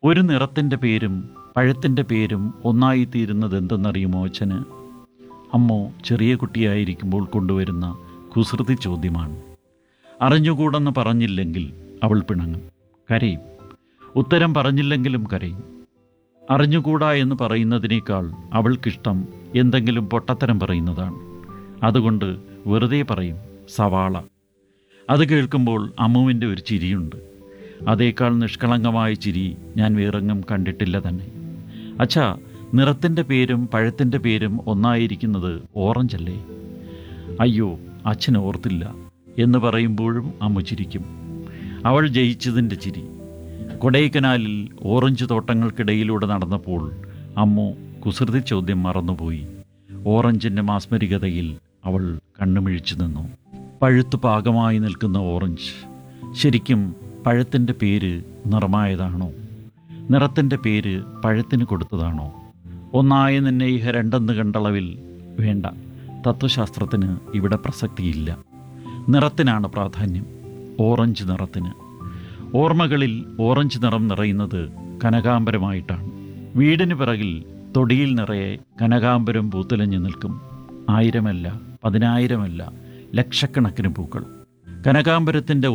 ഒരു നിറത്തിൻ്റെ പേരും പഴത്തിൻ്റെ പേരും ഒന്നായിത്തീരുന്നത് എന്തെന്നറിയുമോ അച്ഛന് അമ്മോ ചെറിയ കുട്ടിയായിരിക്കുമ്പോൾ കൊണ്ടുവരുന്ന കുസൃതി ചോദ്യമാണ് അറിഞ്ഞുകൂടെന്ന് പറഞ്ഞില്ലെങ്കിൽ അവൾ പിണങ്ങും കരയും ഉത്തരം പറഞ്ഞില്ലെങ്കിലും കരയും അറിഞ്ഞുകൂടാ എന്ന് പറയുന്നതിനേക്കാൾ അവൾക്കിഷ്ടം എന്തെങ്കിലും പൊട്ടത്തരം പറയുന്നതാണ് അതുകൊണ്ട് വെറുതെ പറയും സവാള അത് കേൾക്കുമ്പോൾ അമ്മുവിൻ്റെ ഒരു ചിരിയുണ്ട് അതേക്കാൾ നിഷ്കളങ്കമായ ചിരി ഞാൻ വേറെങ്ങും കണ്ടിട്ടില്ല തന്നെ അച്ഛാ നിറത്തിൻ്റെ പേരും പഴത്തിൻ്റെ പേരും ഒന്നായിരിക്കുന്നത് ഓറഞ്ചല്ലേ അയ്യോ അച്ഛൻ ഓർത്തില്ല എന്ന് പറയുമ്പോഴും അമ്മ ചിരിക്കും അവൾ ജയിച്ചതിൻ്റെ ചിരി കൊടൈക്കനാലിൽ ഓറഞ്ച് തോട്ടങ്ങൾക്കിടയിലൂടെ നടന്നപ്പോൾ അമ്മു കുസൃതി ചോദ്യം മറന്നുപോയി ഓറഞ്ചിൻ്റെ മാസ്മരികതയിൽ അവൾ കണ്ണുമിഴിച്ചു നിന്നു പഴുത്തു പാകമായി നിൽക്കുന്ന ഓറഞ്ച് ശരിക്കും പഴത്തിൻ്റെ പേര് നിറമായതാണോ നിറത്തിൻ്റെ പേര് പഴത്തിന് കൊടുത്തതാണോ ഒന്നായ നിന്നെ ഇഹ രണ്ടെന്ന് കണ്ടളവിൽ വേണ്ട തത്വശാസ്ത്രത്തിന് ഇവിടെ പ്രസക്തിയില്ല നിറത്തിനാണ് പ്രാധാന്യം ഓറഞ്ച് നിറത്തിന് ഓർമ്മകളിൽ ഓറഞ്ച് നിറം നിറയുന്നത് കനകാംബരമായിട്ടാണ് വീടിന് പിറകിൽ തൊടിയിൽ നിറയെ കനകാംബരം പൂത്തുലഞ്ഞു നിൽക്കും ആയിരമല്ല പതിനായിരമല്ല ലക്ഷക്കണക്കിന് പൂക്കൾ കനകാംബരത്തിൻ്റെ